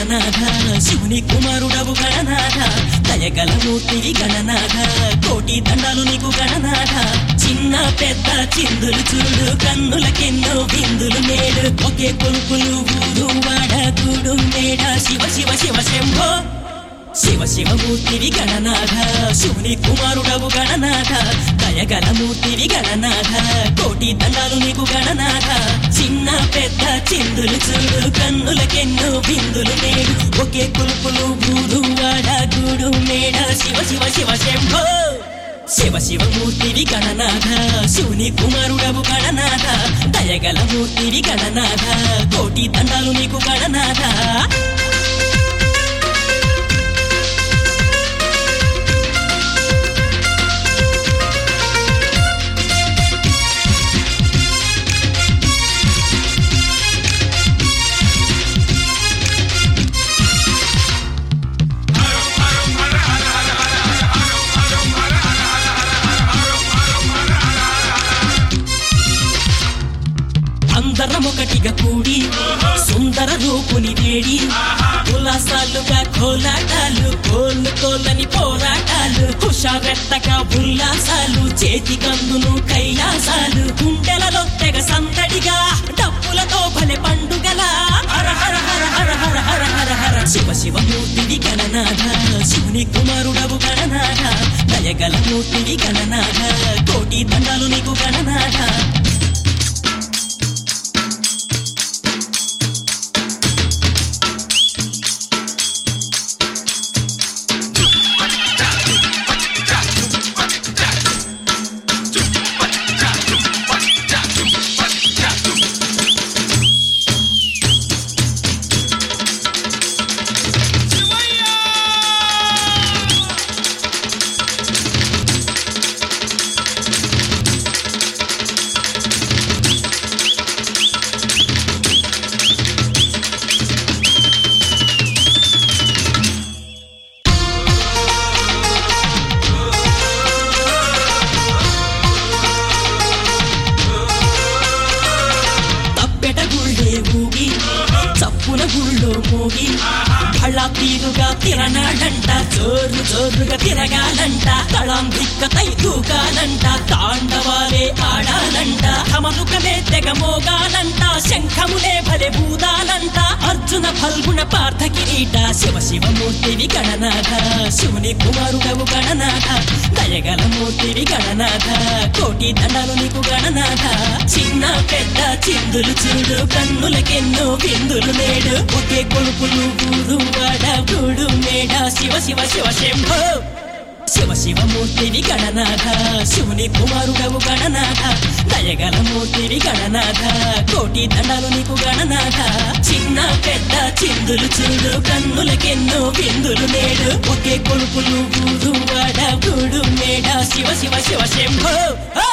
గణనాథ శివుని కుమారుడవు గణనాథ దయగల మూర్తివి గణనాథ కోటి దండాలు నీకు గణనాథ చిన్న పెద్ద చిందులు చూడు కన్నులకెన్నో బిందులు నేడు ఒకే కొలుపులు ఊరు వాడ కూడు మేడ శివ శివ శివ శంభో శివ శివ మూర్తివి గణనాథ శివుని కుమారుడవు గణనాథ దయగల మూర్తివి గణనాథ కోటి దండాలు నీకు గణనాథ చిన్న పెద్ద చిందులు చూడు కన్నులకెన్నో బిందులు నేడు ఒకే కులుపులు బూరు వాడ గూడు మేడ శివ శివ శివ శంభో శివ శివ మూర్తివి గణనాథ శివుని కుమారుడవు గణనాథ దయగల మూర్తివి గణనాథ కోటి దండాలు నీకు గణనాథ అందరం ఒకటిగా కూడి సుందర రూపుని వేడి ఉల్లాసాలుగా కోలాటాలు కోళ్ళు కోళ్ళని పోరాటాలు హుషారెత్తగా ఉల్లాసాలు చేతి కందును కైలాసాలు గుండెలలో తెగ సందడిగా డప్పులతో భలే పండుగల హర హర హర హర హర హర హర హర శివ శివ మూర్తివి గణనాథ శివుని కుమారుడవు గణనాథ దయగల మూర్తివి గణనాథ కోటి దండాలు నీకు గణనాథ తప్పెట గుళ్ళే ఊగి చప్పున గుళ్ళో మోగి భళ్ళ తీరుగా తిరనాడంట జోరు జోరుగా తిరగాలంట తళం దిక్కతై దూకాలంట తాండవాలే ఆడాలంట కమలుకలే తెగ మోగాలంట శంఖములే భలే బూదాలంట అర్జున ఫల్గుణ పార్థ కిరీట శివ శివ మూర్తివి గణనాథ శివుని కుమారుడవు గణనాథ దయగల మూర్తివి గణనాథ కోటి దండాలు నీకు గణనాథ చిన్న పెద్ద చిందులు చూడు కన్నులకెన్నో బిందులు నేడు ఒకే కొడుకులు ఊరు వాడ గూడు మేడ శివ శివ శివ శంభో శివ శివ మూర్తివి గణనాథ శివుని కుమారుడవు గణనాథ దయగల మూర్తివి గణనాథ కోటి దండాలు నీకు గణనాథ చిన్న పెద్ద చిందులు చూడు కన్నులకెన్నో బిందులు నేడు ఒకే కొడుకులు ఊరు వాడ గూడు మేడ శివ శివ శివ శంభో ఆ!